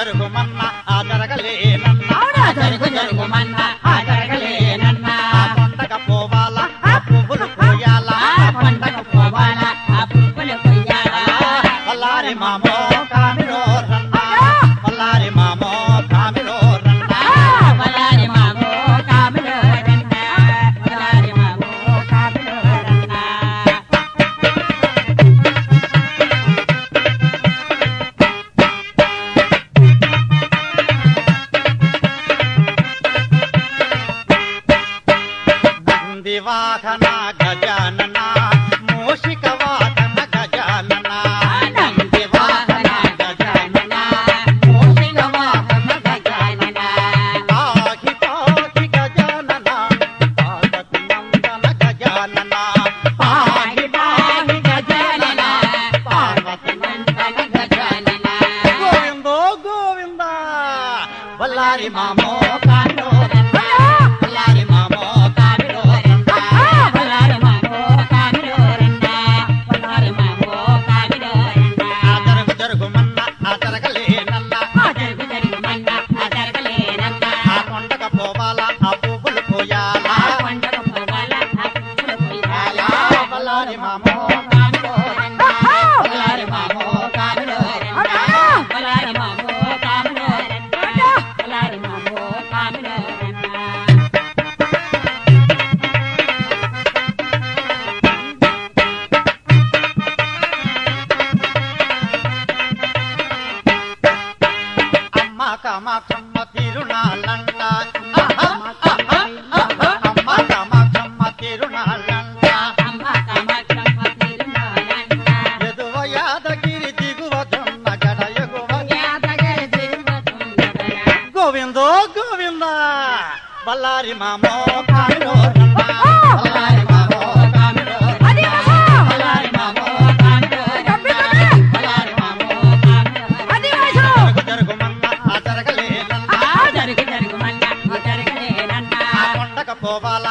జరుగుమన్న ఆ జరగలేనన్న అవునా జరుగు జరుగుమన్న ఆ జరగలేనన్న ఆ కొండక పోవాలా ఆ పువ్వులు పోయాలా ఆ పంటకు పోవాలా ఆ పువ్వులు కొయ్యాలా పల్లారి మామో కామిరో రన్న పల్లారి మామో కామిరో రన్న ఆ వలారి మామో కామిలో రన్న వలారి మామో కామిలో రన్న నంది వాహన గజానన మూషిక వాహన గజానన నంది వాహన గజానన మోషిక వాహన గజానన పాహి పాహి గజానన పార్వతి నందన గజానన పాహి పాహి గజానన పార్వతి నందన గజానన గోవిందో గోవింద వల్లారి మామో కామిలో రన్న వల్లారి మామో కామిలో రన్న వలారి మామో కామిలో రన్న వలారి మామో కామిలో ఆ రన్న జరుగు జరుగుమన్న ఆ జరగలేనన్న ఆ జరుగు జరుగుమన్న ఆ జరగలేనన్న ఆ కొండక పోవాలా ఆ పువ్వులు పోయాలా ఆ పంటకు పోవాలా ఆ పువ్వులు కొయ్యాలా వల్లారి మామో కామిలో రన్న వలారి మామో కామిలో రన్న వలారి మామో కామిలో రన్న వలారి మామో కామిలో రన్న అమ్మ కామాక్షమ్మ తిరునాళ్ళంట అమ్మ కామాక్షమ్మ తిరునాళ్ళంట అమ్మ కామాక్షమ్మ తిరునాళ్ళంట ఎదువ యాదగిరి దిగువ జొన్న గడ ఎగువ యాదగిరి తిరుపతుండగల గోవిందో గోవింద బల్లారి మామో కామిలో రమ్మ. బల్లారి మామో కామిలో రమ్మ. బల్లారి మామో కామిలో రమ్మ. బల్లారి మామో జరుగు జరుగుమన్న ఆ జరగలేనన్న జరుగు జరుగు మన్న జరగలేనన్న ఆ కొండక పోవాల